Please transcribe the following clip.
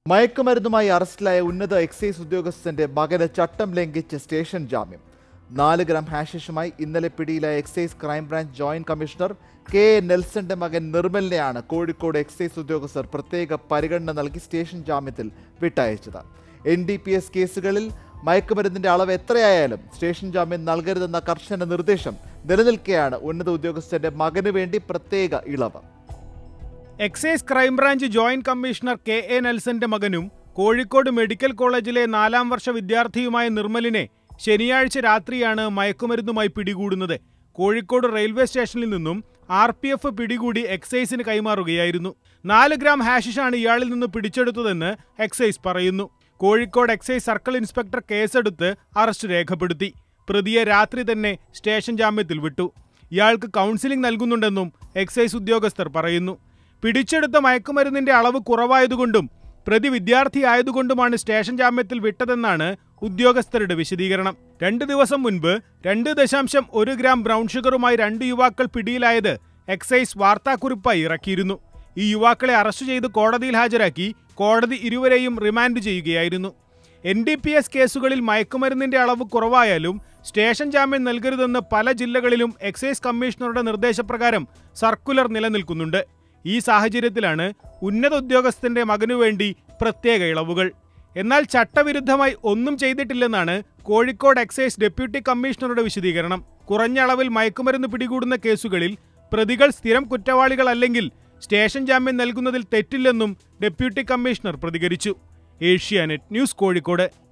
മയക്കുമരുന്നുമായി അറസ്റ്റിലായ ഉന്നത എക്സൈസ് ഉദ്യോഗസ്ഥന്റെ മകന് ചട്ടം ലംഘിച്ച് സ്റ്റേഷൻ ജാമ്യം നാല് ഗ്രാം ഹാഷിഷുമായി ഇന്നലെ പിടിയിലായ excise crime branch joint commissioner K A നെൽസന്റെ മകൻ നിർമ്മലിനെയാണ് കോഴിക്കോട് എക്സൈസ് ഉദ്യോഗസ്ഥർ പ്രത്യേക പരിഗണന നൽകി സ്റ്റേഷൻ ജാമ്യത്തിൽ വിട്ടയച്ചത് എൻ ഡി പി എസ് കേസുകളിൽ മയക്കുമരുന്നിന്റെ അളവ് എത്രയായാലും സ്റ്റേഷൻ ജാമ്യം നൽകരുതെന്ന കർശന നിർദ്ദേശം നിലനിൽക്കെയാണ് ഉന്നത ഉദ്യോഗസ്ഥന്റെ മകന് വേണ്ടി പ്രത്യേക ഇളവ് excise crime branch joint commissioner K A നെൽസന്റെ മകനും കോഴിക്കോട് മെഡിക്കൽ കോളേജിലെ നാലാം വർഷ വിദ്യാർത്ഥിയുമായ നിർമ്മലിനെ ശനിയാഴ്ച രാത്രിയാണ് മയക്കുമരുന്നുമായി പിടികൂടുന്നത് കോഴിക്കോട് റെയിൽവേ സ്റ്റേഷനിൽ നിന്നും ആർ പി എഫ് പിടികൂടി എക്സൈസിന് കൈമാറുകയായിരുന്നു നാല് ഗ്രാം ഹാഷിഷാണ് ഇയാളിൽ നിന്ന് പിടിച്ചെടുത്തതെന്ന് എക്സൈസ് പറയുന്നു കോഴിക്കോട് എക്സൈസ് സർക്കിൾ ഇൻസ്പെക്ടർ കേസെടുത്ത് അറസ്റ്റ് രേഖപ്പെടുത്തി പ്രതിയെ രാത്രി തന്നെ സ്റ്റേഷൻ ജാമ്യത്തിൽ വിട്ടു ഇയാൾക്ക് കൗൺസിലിംഗ് നൽകുന്നുണ്ടെന്നും എക്സൈസ് ഉദ്യോഗസ്ഥർ പറയുന്നു പിടിച്ചെടുത്ത മയക്കുമരുന്നിന്റെ അളവ് കുറവായതുകൊണ്ടും പ്രതി വിദ്യാർത്ഥിയായതുകൊണ്ടുമാണ് സ്റ്റേഷൻ ജാമ്യത്തിൽ വിട്ടതെന്നാണ് ഉദ്യോഗസ്ഥരുടെ വിശദീകരണം രണ്ട് ദിവസം മുൻപ് രണ്ട് ദശാംശം ഒരു ഗ്രാം ബ്രൗൺ ഷുഗറുമായി രണ്ട് യുവാക്കൾ പിടിയിലായത് എക്സൈസ് വാർത്താക്കുറിപ്പായി ഇറക്കിയിരുന്നു ഈ യുവാക്കളെ അറസ്റ്റ് ചെയ്ത് കോടതിയിൽ ഹാജരാക്കി കോടതി ഇരുവരെയും റിമാൻഡ് ചെയ്യുകയായിരുന്നു എൻ ഡി പി എസ് കേസുകളിൽ മയക്കുമരുന്നിന്റെ അളവ് കുറവായാലും സ്റ്റേഷൻ ജാമ്യം നൽകരുതെന്ന് പല ജില്ലകളിലും എക്സൈസ് കമ്മീഷണറുടെ നിർദ്ദേശപ്രകാരം സർക്കുലർ നിലനിൽക്കുന്നുണ്ട് ഈ സാഹചര്യത്തിലാണ് ഉന്നത ഉദ്യോഗസ്ഥന്റെ മകനു വേണ്ടി പ്രത്യേക ഇളവുകൾ എന്നാൽ ചട്ടവിരുദ്ധമായി ഒന്നും ചെയ്തിട്ടില്ലെന്നാണ് കോഴിക്കോട് എക്സൈസ് ഡെപ്യൂട്ടി കമ്മീഷണറുടെ വിശദീകരണം കുറഞ്ഞ അളവിൽ മയക്കുമരുന്ന് പിടികൂടുന്ന കേസുകളിൽ പ്രതികൾ സ്ഥിരം കുറ്റവാളികളല്ലെങ്കിൽ സ്റ്റേഷൻ ജാമ്യം നൽകുന്നതിൽ തെറ്റില്ലെന്നും ഡെപ്യൂട്ടി കമ്മീഷണർ പ്രതികരിച്ചു ഏഷ്യാനെറ്റ് ന്യൂസ് കോഴിക്കോട്